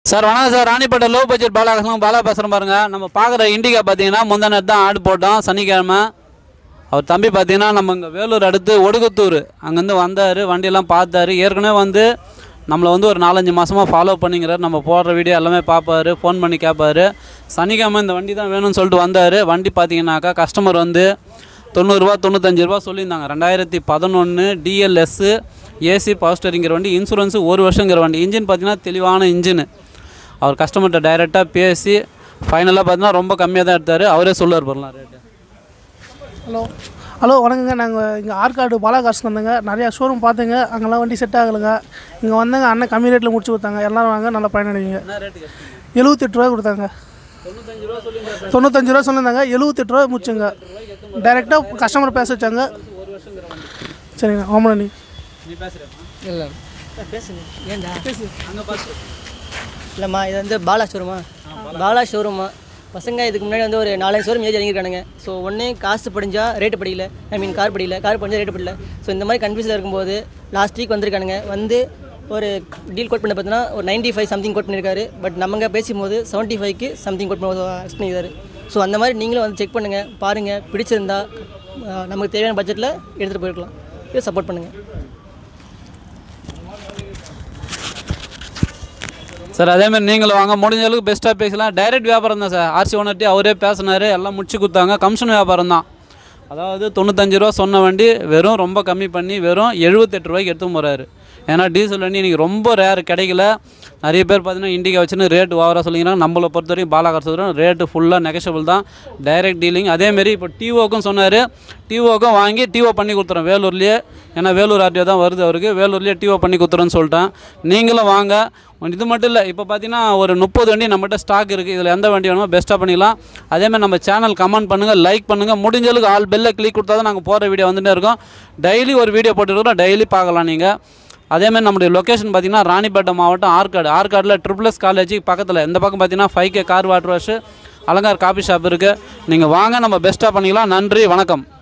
sir வணக்கம் sir Ranipet low budget பாலாகாசம் பாலா பேசுகிறேன் பாருங்க நம்ம பார்க்குற இண்டிகா பார்த்தீங்கன்னா முந்தா நேரத்து தான் ஆடு போட்டோம் சனிக்கிழமை அவர் தம்பி பார்த்தீங்கன்னா நம்ம இங்கே வேலூர் அடுத்து ஒடுகுத்தூர் அங்கேருந்து வந்தார் வண்டியெல்லாம் பார்த்தாரு ஏற்கனவே வந்து நம்மளை வந்து ஒரு நாலஞ்சு மாதமாக ஃபாலோ பண்ணிங்கிறார் நம்ம போடுற வீடியோ எல்லாமே பார்ப்பாரு ஃபோன் பண்ணி கேட்பாரு சனிக்கிழமை இந்த வண்டி தான் வேணும்னு சொல்லிட்டு வந்தார் வண்டி பார்த்தீங்கன்னாக்கா கஸ்டமர் வந்து தொண்ணூறுரூவா தொண்ணூத்தஞ்சு ரூபா சொல்லியிருந்தாங்க ரெண்டாயிரத்தி பதினொன்று டிஎல்எஸ்ஸு ஏசி பவர் ஸ்டேரிங்கிற வண்டி இன்சூரன்ஸு ஒரு வருஷங்கிற வண்டி இன்ஜின் பார்த்தீங்கன்னா தெளிவான இன்ஜின் அவர் கஸ்டமர்கிட்ட டைரெக்டாக பேசி ஃபைனலாக பார்த்தீங்கன்னா ரொம்ப கம்மியாக தான் எடுத்தார் அவரே சொல்லுவார் போடலாம் ரேட்டு ஹலோ ஹலோ வணக்கங்க நாங்கள் இங்கே ஆற்காடு பாலாகாசு வந்தேங்க நிறையா ஷோரூம் பார்த்துங்க அங்கெல்லாம் வண்டி செட் ஆகலைங்க இங்கே வந்தங்க அண்ணன் கம்மி ரேட்டில் முடிச்சு கொடுத்தாங்க எல்லாரும் வாங்க நல்லா பயனடைவீங்க என்ன ரேட்டு எழுபத்தெட்டு ரூபா கொடுத்தாங்க தொண்ணூத்தஞ்சு ரூபா சொல்லியிருந்தார் தொண்ணூத்தஞ்சு ரூபா சொல்லியிருந்தாங்க எழுபத்தெட்டு ரூபா முடிச்சுங்க டைரெக்டாக கஸ்டமர் பேச வச்சாங்க சரிங்க ஆமாம் நீ நீ பேசுகிறேன் இல்லை பேசுங்க ஏன்டா அங்கே பார்த்து இல்லைம்மா இது வந்து பாலா ஷோரூமா பாலா ஷோரூமா பசங்க இதுக்கு முன்னாடி வந்து ஒரு நாலஞ்சு ஷோரூம் ஏஜ் இறங்கியிருக்கானுங்க ஸோ ஒன்றே காசு படிஞ்சா ரேட்டு படிக்கல ஐ மீன் கார் படிக்கல கார் படிஞ்சா ரேட்டு படிக்கல ஸோ இந்த மாதிரி கன்ஃபியூஸில் இருக்கும்போது லாஸ்ட் வீக் வந்திருக்கானுங்க வந்து ஒரு டீல் கோட் பண்ண பார்த்தீங்கன்னா ஒரு நைன்ட்டி ஃபைவ் சம்திங் கோட் பண்ணியிருக்காரு பட் நம்மங்க பேசும்போது செவன்ட்டி ஃபைவ்க்கு சம்திங் கோட் பண்ண எக்ஸ்பிளைன் பண்ணியிருக்காரு ஸோ அந்த மாதிரி நீங்களும் வந்து செக் பண்ணுங்கள் பாருங்கள் பிடிச்சிருந்தா அஹ், நமக்கு தேவையான பட்ஜெட்டில் எடுத்துகிட்டு போயிருக்கலாம் இதை சப்போர்ட் பண்ணுங்கள் சார் அதேமாதிரி நீங்களும் வாங்க முடிஞ்ச அளவுக்கு பெஸ்ட்டாக பேசலாம் டைரக்ட் வியாபாரம் தான் சார் ஆர்சி ஓனர்ட்டி அவரே பேசினார் எல்லாம் முடிச்சு கொடுத்தாங்க கமிஷன் வியாபாரம் தான் அதாவது தொண்ணூத்தஞ்சு ரூபா சொன்ன வண்டி வெறும் ரொம்ப கம்மி பண்ணி வெறும் எழுபத்தெட்டு ரூபாய்க்கு எடுத்து போகிறாரு ஏன்னா டீசல் வண்டி இன்றைக்கி ரொம்ப ரேர் கிடைக்கல நிறைய பேர் பார்த்தீங்கன்னா இண்டிகா வச்சுன்னு ரேட் ஓவராக சொல்லிக்கிறாங்க நம்மளை பொறுத்த வரைக்கும் பாலாகார் சொல்கிறோம் ரேட்டு ஃபுல்லாக நெகஷபிள் தான் டைரக்ட் டீலிங் அதேமாரி இப்போ டிஓக்கும் சொன்னார் டிஓக்கும் வாங்கி டிஓ பண்ணி கொடுத்துறோம் வேலூர்லேயே ஏன்னா வேலூர் ஆர்டிஓ தான் வருது அவருக்கு வேலூர்லேயே டிஓ பண்ணி கொடுத்துறோன்னு சொல்லிட்டேன் நீங்களும் வாங்க இது மட்டும் இல்லை இப்போ பார்த்தீங்கன்னா ஒரு முப்பது வண்டி நம்மகிட்ட ஸ்டாக் இருக்குது இதில் எந்த வண்டி வேணுமோ பெஸ்ட்டாக பண்ணிக்கலாம் அதேமாதிரி நம்ம சேனல் கமெண்ட் பண்ணுங்கள் லைக் பண்ணுங்கள் முடிஞ்ச அளவுக்கு ஆல் பெல்லை கிளிக் கொடுத்தா தான் நாங்கள் போகிற வீடியோ வந்துட்டே இருக்கோம் டெய்லி ஒரு வீடியோ போட்டுருக்கோம் டெய்லி பார்க்கலாம் நீங்கள் அதேமாதிரி நம்முடைய லொக்கேஷன் பார்த்தீங்கன்னா ராணிப்பேட்டை மாவட்டம் ஆற்காடு ஆற்காடில் ட்ரிபிள் எஸ் காலேஜ் பக்கத்தில் இந்த பக்கம் பார்த்தீங்கன்னா five K car water wash Alankar coffee shop இருக்குது நீங்கள் வாங்க நம்ம பெஸ்ட்டாக பண்ணிக்கலாம் நன்றி வணக்கம்